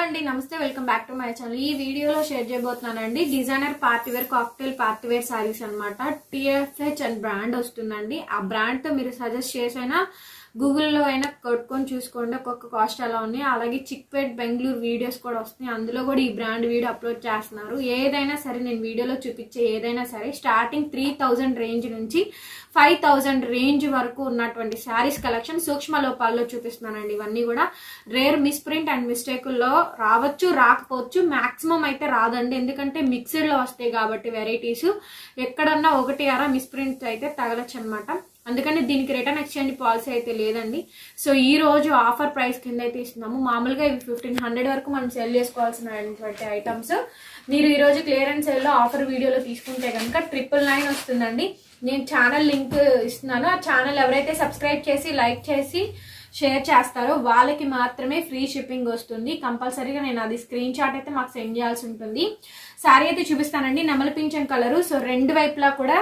అండి నమస్తే welcome back to my channel ఈ వీడియోలో షేర్ చేయబోతున్నానండి designer party wear cocktail party wear sarees అనమాట టిఎఫ్హెచ్ అండ్ బ్రాండ్ వస్తుందండి ఆ బ్రాండ్ తో మీరు సజెస్ట్ చేసైనా గూగుల్లో అయినా కొట్టుకొని చూసుకోండి ఒక్కొక్క కాస్ట్ అలా ఉన్నాయి అలాగే చిక్పేట్ బెంగళూరు వీడియోస్ కూడా వస్తున్నాయి అందులో కూడా ఈ బ్రాండ్ వీడియో అప్లోడ్ చేస్తున్నారు ఏదైనా సరే నేను వీడియోలో చూపించే ఏదైనా సరే స్టార్టింగ్ త్రీ థౌజండ్ రేంజ్ నుంచి ఫైవ్ థౌజండ్ రేంజ్ వరకు ఉన్నటువంటి శారీస్ కలెక్షన్ సూక్ష్మ లోపాల్లో చూపిస్తున్నానండి ఇవన్నీ కూడా రేర్ మిస్ప్రింట్ అండ్ మిస్టేకుల్లో రావచ్చు రాకపోవచ్చు మాక్సిమం అయితే రాదండి ఎందుకంటే మిక్స్డ్ లో వస్తాయి కాబట్టి వెరైటీస్ ఎక్కడన్నా ఒకటి అరా మిస్ప్రింట్ అయితే తగలచ్చు అనమాట అందుకని దీనికి రిటర్న్ ఎక్స్చేంజ్ పాలసీ అయితే లేదండి సో ఈ రోజు ఆఫర్ ప్రైస్ కింద అయితే ఇస్తున్నాము మామూలుగా ఇవి ఫిఫ్టీన్ హండ్రెడ్ వరకు మనం సెల్ చేసుకోవాల్సినటువంటి ఐటమ్స్ మీరు ఈ రోజు క్లియరెన్స్ సేల్ లో ఆఫర్ వీడియోలో తీసుకుంటే కనుక ట్రిపుల్ నైన్ వస్తుందండి నేను ఛానల్ లింక్ ఇస్తున్నాను ఆ ఛానల్ ఎవరైతే సబ్స్క్రైబ్ చేసి లైక్ చేసి షేర్ చేస్తారో వాళ్ళకి మాత్రమే ఫ్రీ షిప్పింగ్ వస్తుంది కంపల్సరీగా నేను అది స్క్రీన్ షాట్ అయితే మాకు సెండ్ చేయాల్సి ఉంటుంది శారీ అయితే చూపిస్తానండి నెమలి పింఛం కలరు సో రెండు వైపులా కూడా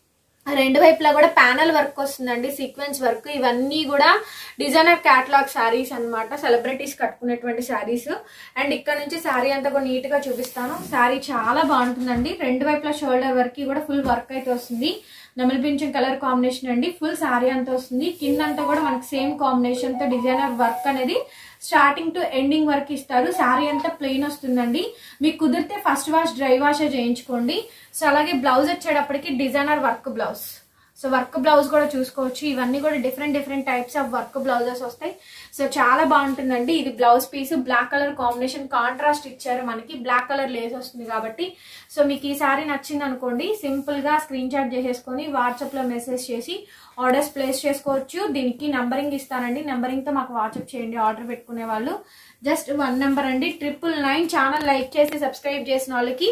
రెండు వైపులా కూడా ప్యానల్ వర్క్ వస్తుందండి సీక్వెన్స్ వర్క్ ఇవన్నీ కూడా డిజైనర్ క్యాటలాగ్ శారీస్ అన్నమాట సెలబ్రిటీస్ కట్టుకునేటువంటి శారీస్ అండ్ ఇక్కడ నుంచి శారీ అంతా కూడా నీట్ గా చూపిస్తాను శారీ చాలా బాగుంటుందండి రెండు వైపులా షోల్డర్ వర్క్ కూడా ఫుల్ వర్క్ అయితే వస్తుంది నెమలి పింఛన్ కలర్ కాంబినేషన్ అండి ఫుల్ శారీ అంతా వస్తుంది కింద అంతా కూడా మనకి సేమ్ కాంబినేషన్ తో డిజైనర్ వర్క్ అనేది స్టార్టింగ్ టు ఎండింగ్ వరకు ఇస్తారు శారీ అంతా ప్లెయిన్ వస్తుందండి మీకు కుదిరితే ఫస్ట్ వాష్ డ్రై వాష్ చేయించుకోండి సో అలాగే బ్లౌజ్ వచ్చేటప్పటికి designer work blouse so work blouse కూడా చూసుకోవచ్చు ఇవన్నీ కూడా different different types of work blouses వస్తాయి సో చాలా బాగుంటుందండి ఇది blouse piece black colour combination contrast ఇచ్చారు మనకి బ్లాక్ కలర్ లేస్ వస్తుంది కాబట్టి సో మీకు ఈ సారీ నచ్చింది అనుకోండి సింపుల్ గా స్క్రీన్ షాట్ చేసేసుకొని వాట్సాప్ లో మెసేజ్ చేసి ఆర్డర్స్ ప్లేస్ చేసుకోవచ్చు దీనికి నంబరింగ్ ఇస్తానండి నంబరింగ్ తో మాకు వాట్సాప్ చేయండి ఆర్డర్ పెట్టుకునే వాళ్ళు జస్ట్ వన్ నెంబర్ అండి ట్రిపుల్ నైన్ ఛానల్ లైక్ చేసి సబ్స్క్రైబ్ చేసిన వాళ్ళకి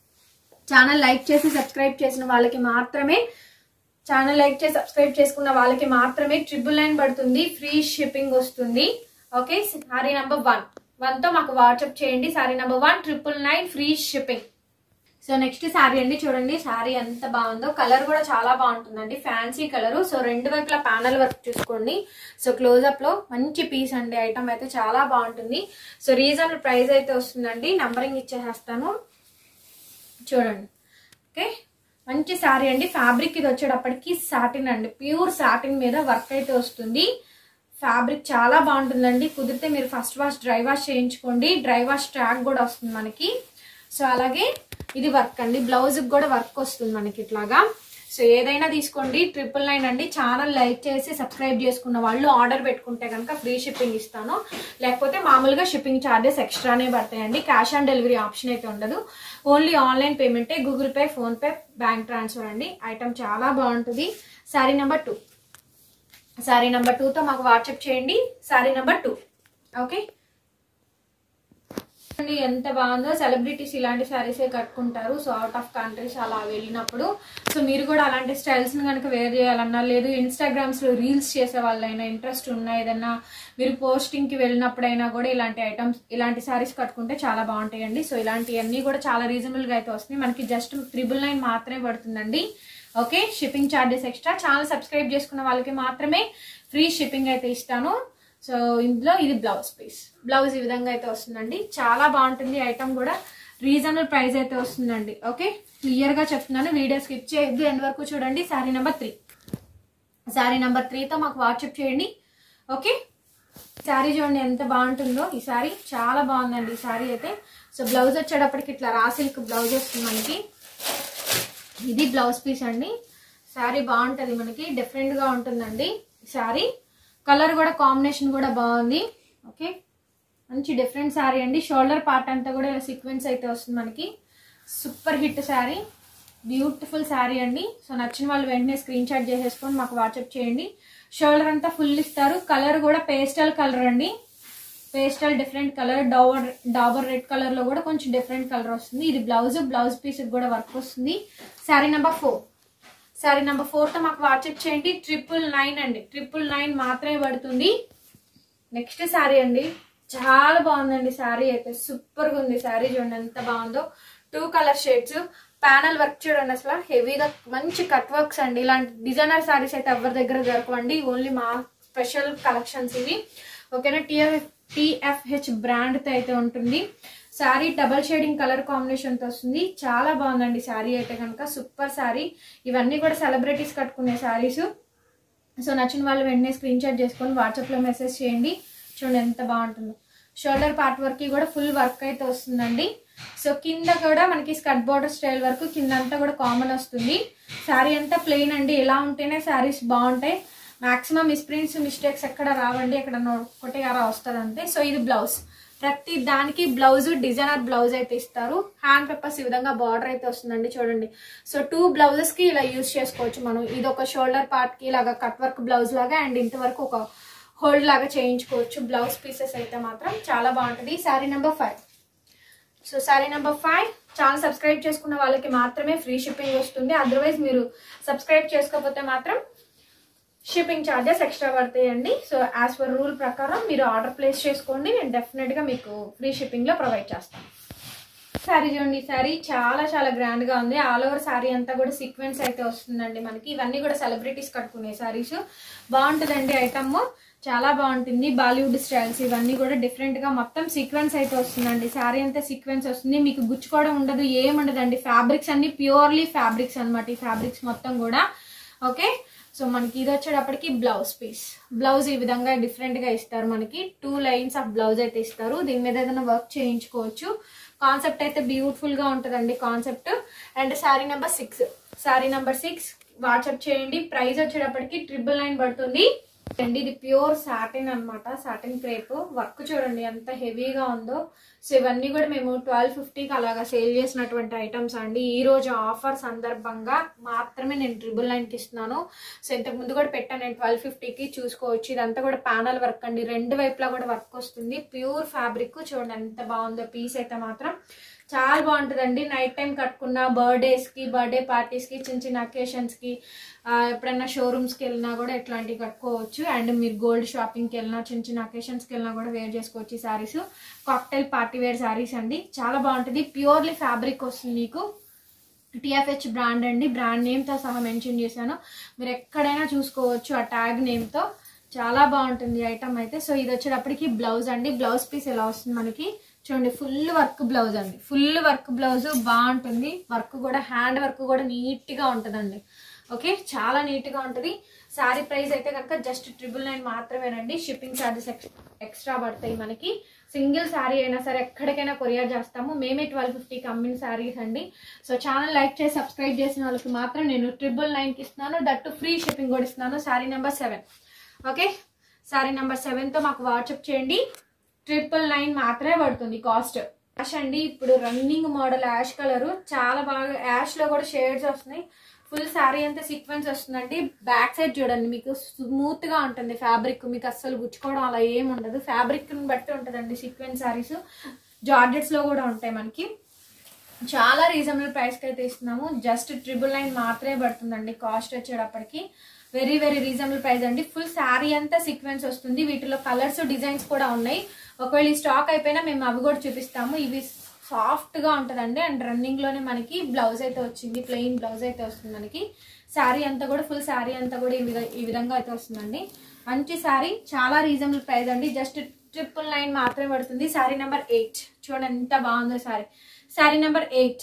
ఛానల్ లైక్ చేసి సబ్స్క్రైబ్ చేసిన వాళ్ళకి మాత్రమే ఛానల్ లైక్ చేసి సబ్స్క్రైబ్ చేసుకున్న వాళ్ళకి మాత్రమే ట్రిపుల్ నైన్ పడుతుంది ఫ్రీ షిప్పింగ్ వస్తుంది okay saree number one one తో మాకు వాట్సాప్ చేయండి saree number one triple nine free shipping so next saree అండి చూడండి శారీ ఎంత బాగుందో కలర్ కూడా చాలా బాగుంటుందండి ఫ్యాన్సీ కలర్ సో రెండు వైపుల ప్యానల్ వర్క్ చూసుకోండి సో క్లోజ్అప్ లో మంచి పీస్ అండి ఐటమ్ అయితే చాలా బాగుంటుంది సో రీజనబుల్ ప్రైస్ అయితే వస్తుందండి నంబరింగ్ ఇచ్చేసేస్తాను చూడండి ఓకే మంచి శారీ అండి ఫ్యాబ్రిక్ ఇది వచ్చేటప్పటికి సాటిన్ అండి ప్యూర్ సాటిన్ మీద వర్క్ అయితే వస్తుంది ఫ్యాబ్రిక్ చాలా బాగుంటుందండి కుదిరితే మీరు ఫస్ట్ వాష్ డ్రై వాష్ చేయించుకోండి డ్రై వాష్ ట్రాక్ కూడా వస్తుంది మనకి సో అలాగే ఇది వర్క్ అండి బ్లౌజ్ కూడా వర్క్ వస్తుంది మనకి ఇట్లాగా సో ఏదైనా తీసుకోండి ట్రిపుల్ నైన్ అండి ఛానల్ లైక్ చేసి సబ్స్క్రైబ్ చేసుకున్న వాళ్ళు ఆర్డర్ పెట్టుకుంటే కనుక ఫ్రీ షిప్పింగ్ ఇస్తాను లేకపోతే మామూలుగా షిప్పింగ్ ఛార్జెస్ ఎక్స్ట్రానే పడతాయండి క్యాష్ ఆన్ డెలివరీ ఆప్షన్ అయితే ఉండదు ఓన్లీ ఆన్లైన్ పేమెంటే Google Pay PhonePe bank transfer అండి ఐటమ్ చాలా బాగుంటుంది saree number two saree number టూతో మాకు వాట్సాప్ చేయండి శారీ నెంబర్ టూ ఓకే అండి ఎంత బాగుందో సెలబ్రిటీస్ ఇలాంటి శారీసే కట్టుకుంటారు సో అవుట్ ఆఫ్ కంట్రీస్ అలా వెళ్ళినప్పుడు సో మీరు కూడా అలాంటి స్టైల్స్ ని కనుక వేర్ చేయాలన్నా లేదు ఇన్స్టాగ్రామ్స్ లో రీల్స్ చేసే వాళ్ళైనా ఇంట్రెస్ట్ ఉన్నా ఏదన్నా మీరు పోస్టింగ్ కి వెళ్ళినప్పుడైనా కూడా ఇలాంటి ఐటమ్స్ ఇలాంటి శారీస్ కట్టుకుంటే చాలా బాగుంటాయండి సో ఇలాంటివన్నీ కూడా చాలా రీజనబుల్ గా అయితే వస్తున్నాయి మనకి జస్ట్ త్రిబుల్ నైన్ మాత్రమే పడుతుందండి okay shipping charges extra channel subscribe చేసుకున్న వాళ్ళకి మాత్రమే ఫ్రీ షిప్పింగ్ అయితే ఇస్తాను సో ఇందులో ఇది బ్లౌజ్ పీస్ బ్లౌజ్ ఈ విధంగా అయితే వస్తుందండి చాలా బాగుంటుంది ఐటమ్ కూడా రీజనబుల్ ప్రైస్ అయితే వస్తుందండి ఓకే క్లియర్ గా చెప్తున్నాను వీడియో స్కిప్ చేయొద్దు ఎండ్ వరకు చూడండి saree number three saree number త్రీతో మాకు వాట్సాప్ చేయండి ఓకే శారీ చూడండి ఎంత బాగుంటుందో ఈ శారీ చాలా బాగుందండి ఈ శారీ అయితే సో బ్లౌజ్ వచ్చేటప్పటికి ఇట్లా రా సిల్క్ బ్లౌజ్ వస్తుంది మనకి ఇది బ్లౌజ్ పీస్ అండి శారీ బాగుంటుంది మనకి డిఫరెంట్ గా ఉంటుందండి శారీ కలర్ కూడా కాంబినేషన్ కూడా బాగుంది ఓకే మంచి డిఫరెంట్ శారీ అండి షోల్డర్ పార్ట్ అంతా కూడా ఇలా సీక్వెన్స్ అయితే వస్తుంది మనకి super hit saree beautiful saree అండి సో నచ్చిన వాళ్ళు వెంటనే స్క్రీన్ షాట్ చేసేసుకొని మాకు వాట్సాప్ చేయండి షోల్డర్ అంతా ఫుల్ ఇస్తారు కలర్ కూడా పేస్టల్ కలర్ అండి పేస్టల్ డిఫరెంట్ కలర్ డాబర్ డాబర్ రెడ్ కలర్ లో కూడా కొంచెం డిఫరెంట్ కలర్ వస్తుంది ఇది బ్లౌజ్ బ్లౌజ్ పీస్ కూడా వర్క్ వస్తుంది saree number four saree number four తో మాకు వాట్సాప్ చేయండి ట్రిపుల్ నైన్ అండి ట్రిపుల్ నైన్ మాత్రమే పడుతుంది నెక్స్ట్ శారీ అండి చాలా బాగుందండి శారీ అయితే సూపర్ గా ఉంది శారీ చూడండి ఎంత బాగుందో two colour shades panel work చూడండి అసలు హెవీగా మంచి కట్ వర్క్స్ అండి ఇలాంటి డిజైనర్ శారీస్ అయితే ఎవరి దగ్గర దొరకవండి ఓన్లీ మా స్పెషల్ కలెక్షన్స్ ఇవి ఓకేనా టిఎఫ్ టిఎఫ్హెచ్ బ్రాండ్తో అయితే ఉంటుంది శారీ డబల్ షేడింగ్ కలర్ కాంబినేషన్తో వస్తుంది చాలా బాగుందండి శారీ అయితే కనుక సూపర్ శారీ ఇవన్నీ కూడా సెలబ్రిటీస్ కట్టుకునే శారీస్ సో నచ్చిన వాళ్ళు వెంటనే స్క్రీన్ షాట్ చేసుకొని వాట్సాప్లో మెసేజ్ చేయండి చూడండి ఎంత బాగుంటుందో షోల్డర్ పార్ట్ వరకు కూడా ఫుల్ వర్క్ అయితే వస్తుందండి సో కింద కూడా మనకి స్కర్ట్ బార్డర్ స్టైల్ వరకు కింద అంతా కూడా కామన్ వస్తుంది శారీ అంతా ప్లెయిన్ అండి ఎలా ఉంటేనే శారీస్ బాగుంటాయి మాక్సిమం మిస్ప్రింట్స్ మిస్టేక్స్ ఎక్కడ రావండి ఎక్కడ ఒకటి అలా వస్తుంది అంతే సో ఇది బ్లౌజ్ ప్రతి దానికి బ్లౌజ్ డిజైనర్ బ్లౌజ్ అయితే ఇస్తారు హ్యాండ్ పేపర్స్ ఈ విధంగా బార్డర్ అయితే వస్తుందండి చూడండి సో టూ బ్లౌజెస్ కి ఇలా యూజ్ చేసుకోవచ్చు మనం ఇది ఒక షోల్డర్ పార్ట్ కి ఇలాగా కట్ వర్క్ బ్లౌజ్ లాగా అండ్ ఇంతవరకు ఒక హోల్డ్ లాగా చేయించుకోవచ్చు బ్లౌజ్ పీసెస్ అయితే మాత్రం చాలా బాగుంటుంది saree number five so saree number five channel subscribe చేసుకున్న వాళ్ళకి మాత్రమే ఫ్రీ షిప్పింగ్ వస్తుంది అదర్వైజ్ మీరు సబ్స్క్రైబ్ చేసుకోకపోతే మాత్రం షిప్పింగ్ ఛార్జెస్ ఎక్స్ట్రా పడతాయండి సో యాజ్ పర్ రూల్ ప్రకారం మీరు ఆర్డర్ ప్లేస్ చేసుకోండి నేను డెఫినెట్గా మీకు ఫ్రీ షిప్పింగ్లో ప్రొవైడ్ చేస్తాను శారీ చూడండి శారీ చాలా చాలా గ్రాండ్ గా ఉంది ఆల్ ఓవర్ శారీ అంతా కూడా సీక్వెన్స్ అయితే వస్తుందండి మనకి ఇవన్నీ కూడా సెలబ్రిటీస్ కట్టుకునే శారీస్ బాగుంటుందండి ఐటమ్ చాలా బాగుంటుంది బాలీవుడ్ స్టైల్స్ ఇవన్నీ కూడా డిఫరెంట్ గా మొత్తం సీక్వెన్స్ అయితే వస్తుందండి శారీ అంతా సీక్వెన్స్ వస్తుంది మీకు గుచ్చుకోవడం ఉండదు ఏం ఉండదండి ఫ్యాబ్రిక్స్ అన్ని ప్యూర్లీ ఫ్యాబ్రిక్స్ అన్నమాట ఈ ఫ్యాబ్రిక్స్ మొత్తం కూడా ఓకే సో మనకి ఇది వచ్చేటప్పటికి బ్లౌజ్ పీస్ బ్లౌజ్ ఈ విధంగా డిఫరెంట్ గా ఇస్తారు మనకి టూ లైన్స్ ఆఫ్ బ్లౌజ్ అయితే ఇస్తారు దీని మీద ఏదైనా వర్క్ చేయించుకోవచ్చు కాన్సెప్ట్ అయితే బ్యూటిఫుల్ గా ఉంటుందండి concept and saree number six saree number six WhatsApp చేయండి ప్రైస్ వచ్చేటప్పటికి ట్రిపుల్ నైన్ పడుతుంది అండి ఇది ప్యూర్ సాటిన్ అన్నమాట సాటిన్ క్రేప్ వర్క్ చూడండి ఎంత హెవీగా ఉందో సో ఇవన్నీ కూడా మేము ట్వెల్వ్ ఫిఫ్టీకి అలాగా సేల్ చేసినటువంటి ఐటమ్స్ అండి ఈ రోజు ఆఫర్ సందర్భంగా మాత్రమే నేను ట్రిపుల్ నైన్కి ఇస్తున్నాను సో ఇంతకు ముందు కూడా పెట్టాను నేను ట్వెల్వ్ ఫిఫ్టీకి చూసుకోవచ్చు ఇదంతా కూడా ప్యానల్ వర్క్ అండి రెండు వైపులా కూడా వర్క్ వస్తుంది ప్యూర్ ఫ్యాబ్రిక్ చూడండి ఎంత బాగుందో పీస్ అయితే మాత్రం చాలా బాగుంటుందండి నైట్ టైం కట్టుకున్న బర్త్డేస్కి బర్త్డే పార్టీస్కి చిన్న చిన్న అకేషన్స్కి ఎప్పుడైనా షోరూమ్స్కి వెళ్ళినా కూడా ఇట్లాంటివి కట్టుకోవచ్చు అండ్ మీరు గోల్డ్ షాపింగ్కి వెళ్ళినా చిన్న చిన్న అకేషన్స్కి వెళ్ళినా కూడా వేర్ చేసుకోవచ్చు ఈ sarees cocktail party wear sarees అండి చాలా బాగుంటుంది ప్యూర్లీ ఫ్యాబ్రిక్ వస్తుంది మీకు టిఎఫ్హెచ్ బ్రాండ్ అండి బ్రాండ్ నేమ్తో సహా మెన్షన్ చేశాను మీరు ఎక్కడైనా చూసుకోవచ్చు ఆ ట్యాగ్ నేమ్తో చాలా బాగుంటుంది ఐటమ్ అయితే సో ఇది వచ్చేటప్పటికి బ్లౌజ్ అండి బ్లౌజ్ పీస్ ఎలా వస్తుంది మనకి చూడండి ఫుల్ వర్క్ బ్లౌజ్ అండి ఫుల్ వర్క్ బ్లౌజ్ బాగుంటుంది వర్క్ కూడా హ్యాండ్ వర్క్ కూడా నీట్గా ఉంటుందండి ఓకే చాలా నీట్గా ఉంటుంది శారీ ప్రైస్ అయితే కనుక జస్ట్ ట్రిపుల్ నైన్ మాత్రమేనండి షిప్పింగ్ ఛార్జెస్ ఎక్స్ట్రా పడతాయి మనకి సింగిల్ శారీ అయినా సరే ఎక్కడికైనా కొరియర్ చేస్తాము మేమే ట్వెల్వ్ ఫిఫ్టీకి అమ్మిన శారీస్ అండి సో ఛానల్ లైక్ చేసి సబ్స్క్రైబ్ చేసిన వాళ్ళకి మాత్రం నేను ట్రిపుల్ నైన్కి ఇస్తున్నాను దట్టు ఫ్రీ షిప్పింగ్ కూడా ఇస్తున్నాను saree number seven okay sari number సెవెన్తో మాకు వాట్సాప్ చేయండి ట్రిపుల్ నైన్ మాత్రమే పడుతుంది కాస్ట్ యాష్ అండి ఇప్పుడు రన్నింగ్ మోడల్ యాష్ కలర్ చాలా బాగా యాష్ లో కూడా షేడ్స్ వస్తున్నాయి ఫుల్ శారీ అంతా సీక్వెన్స్ వస్తుందండి బ్యాక్ సైడ్ చూడండి మీకు స్మూత్ గా ఉంటుంది ఫ్యాబ్రిక్ మీకు అస్సలు గుచ్చుకోవడం అలా ఏం ఉండదు ఫ్యాబ్రిక్ బట్టి ఉంటుందండి సీక్వెన్స్ శారీస్ జార్జెట్స్ లో కూడా ఉంటాయి మనకి చాలా రీజనబుల్ ప్రైస్కి అయితే ఇస్తున్నాము జస్ట్ ట్రిపుల్ నైన్ మాత్రమే పడుతుందండి కాస్ట్ వచ్చేటప్పటికి వెరీ వెరీ రీజనబుల్ ప్రైస్ అండి ఫుల్ శారీ అంతా సీక్వెన్స్ వస్తుంది వీటిలో కలర్స్ డిజైన్స్ కూడా ఉన్నాయి ఒకవేళ ఈ స్టాక్ అయిపోయినా మేము అవి కూడా చూపిస్తాము ఇవి సాఫ్ట్ గా ఉంటుందండి అండ్ రన్నింగ్ లోనే మనకి బ్లౌజ్ అయితే వచ్చింది ప్లెయిన్ బ్లౌజ్ అయితే వస్తుంది మనకి శారీ అంతా కూడా ఫుల్ శారీ అంతా కూడా ఈ విధ- ఈ విధంగా అయితే వస్తుందండి మంచి శారీ చాలా రీజనబుల్ ప్రైస్ అండి జస్ట్ ట్రిపుల్ నైన్ మాత్రమే పడుతుంది శారీ నెంబర్ ఎయిట్ చూడండి ఎంత బాగుందో శారీ శారీ నెంబర్ ఎయిట్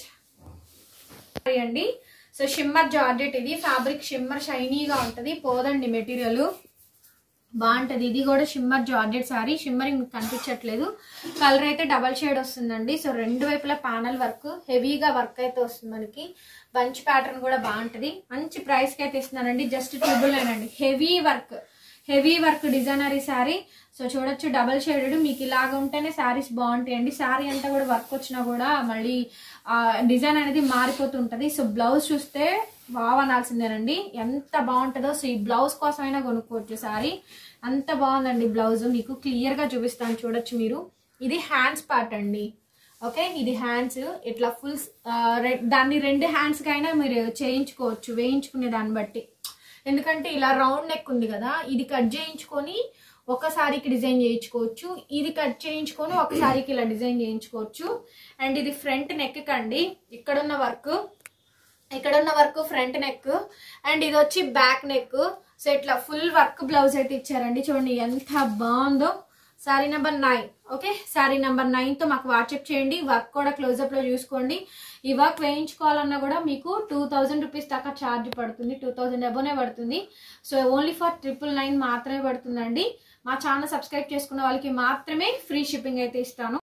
శారీ అండి సో షిమ్మర్ జార్జెట్ ఇది ఫ్యాబ్రిక్ షిమ్మర్ షైనీగా ఉంటది పోదండి మెటీరియల్ బాగుంటది ఇది కూడా షిమ్మర్ జార్జెట్ సారీ షిమ్మరింగ్ మీకు కనిపించట్లేదు కలర్ అయితే డబల్ షేడ్ వస్తుందండి సో రెండు వైపులా ప్యానల్ వర్క్ హెవీగా వర్క్ అయితే వస్తుంది మనకి బంచ్ ప్యాటర్న్ కూడా బాగుంటది మంచి ప్రైస్ కి అయితే ఇస్తున్నానండి జస్ట్ ట్రిబుల్ నైన్ అండి హెవీ వర్క్ హెవీ వర్క్ డిజైనరీ శారీ సో చూడొచ్చు డబల్ షేడెడ్ మీకు ఇలాగ ఉంటేనే శారీస్ బాగుంటాయండి శారీ అంతా కూడా వర్క్ వచ్చినా కూడా మళ్ళీ ఆ డిజైన్ అనేది మారిపోతుంటది సో బ్లౌజ్ చూస్తే వావ్ అనాల్సిందేనండి ఎంత బాగుంటుందో సో ఈ బ్లౌజ్ కోసమైనా కొనుక్కోవచ్చు శారీ అంత బాగుందండి బ్లౌజ్ మీకు క్లియర్ గా చూపిస్తాను చూడొచ్చు మీరు ఇది హ్యాండ్స్ పార్ట్ అండి ఓకే ఇది హ్యాండ్స్ ఇట్లా ఫుల్ దాన్ని రెండు హ్యాండ్స్ కైనా మీరు చేయించుకోవచ్చు వేయించుకునే దాన్ని బట్టి ఎందుకంటే ఇలా రౌండ్ నెక్ ఉంది కదా ఇది కట్ చేయించుకొని ఒక సారీకి డిజైన్ చేయించుకోవచ్చు ఇది కట్ చేయించుకొని ఒక సారీకి ఇలా డిజైన్ చేయించుకోవచ్చు అండ్ ఇది ఫ్రంట్ నెక్ కండి ఇక్కడున్న వర్క్ ఇక్కడున్న వర్క్ ఫ్రంట్ నెక్ అండ్ ఇది వచ్చి బ్యాక్ నెక్ సో ఇట్లా ఫుల్ వర్క్ బ్లౌజ్ అయితే ఇచ్చారండి చూడండి ఎంత బాగుందో sari number nine okay sari number నైన్తో మాకు వాట్సాప్ చేయండి వర్క్ కూడా క్లోజప్లో చూసుకోండి ఈ వర్క్ వేయించుకోవాలన్నా కూడా మీకు టూ థౌజండ్ రూపీస్ దాకా ఛార్జ్ పడుతుంది టూ థౌజండ్ అబోనే పడుతుంది so only for triple nine మాత్రమే పడుతుందండి మా ఛానల్ సబ్స్క్రైబ్ చేసుకున్న వాళ్ళకి మాత్రమే ఫ్రీ షిప్పింగ్ అయితే ఇస్తాను